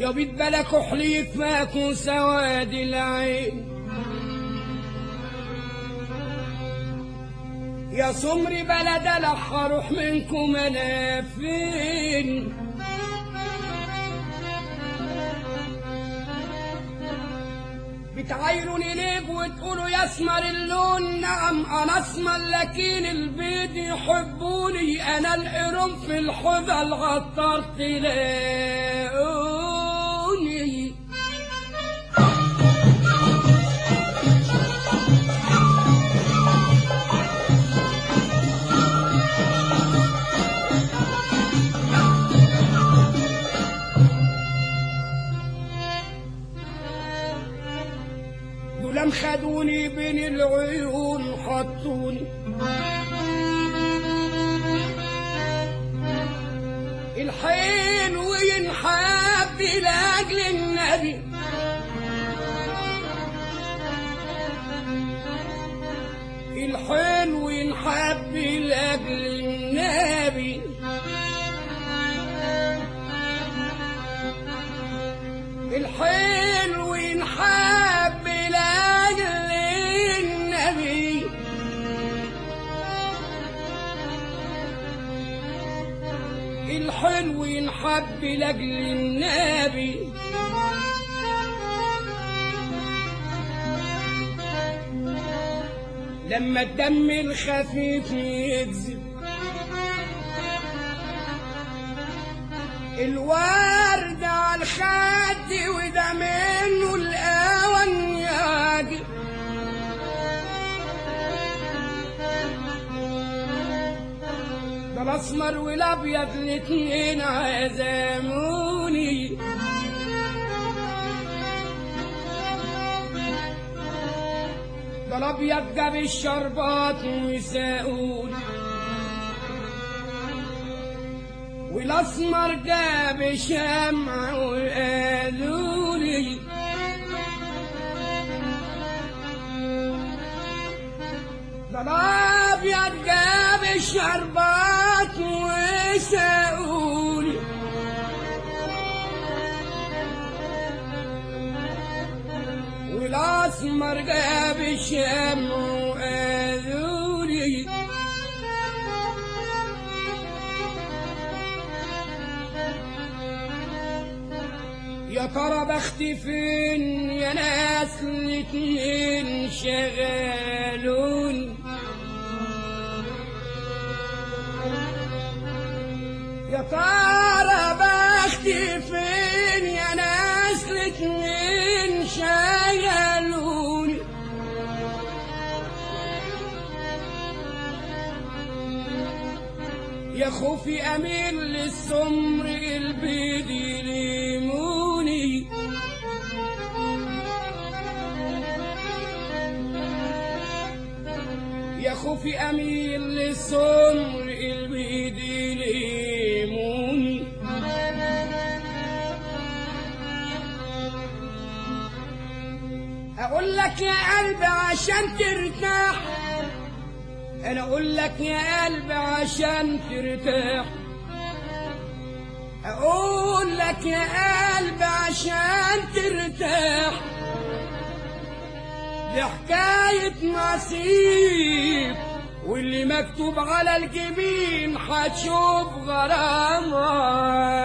يا بيت بلك احليك فاكو سواد العين يا سمري بلد لح اروح منكم انا فين بتعايروني ليك وتقولوا يا اسمر اللون نعم انا اسمر لكن البيض يحبوني انا القرم في الحوضة الغطار تلاقوني ولم خدوني بين العيون حطوني الحلو ينحب لاجل النبي الحلو ينحب لاجل النبي الحلو ينحب لاجل النبي الحلو ينحب لاجل النبي لما الدم الخفيف يكذب الورد على الخد وده منه الاون ياجي ده الاسمر والابيض الاتنين عزموني ده الابيض جاب الشربات وساقوني والاسمر جاب شمع وقالوا لي ده الابيض جاب الشربات وساقولي والاسمر جاب الشمع وقالوا لي يا ترى بختي فين يا ناس الاتنين شغالون يا ترى بختي فين يا ناس الاتنين شغالون يا خوفي اميل للسمر البيض يليموني يا خوفي اميل للسمر البيض يليموني اقول لك يا قلبي عشان ترتاح انا اقول لك يا قلبي عشان ترتاح اقول لك يا قلبي عشان ترتاح دي حكاية نصيب واللي مكتوب على الجبين هتشوف غرامها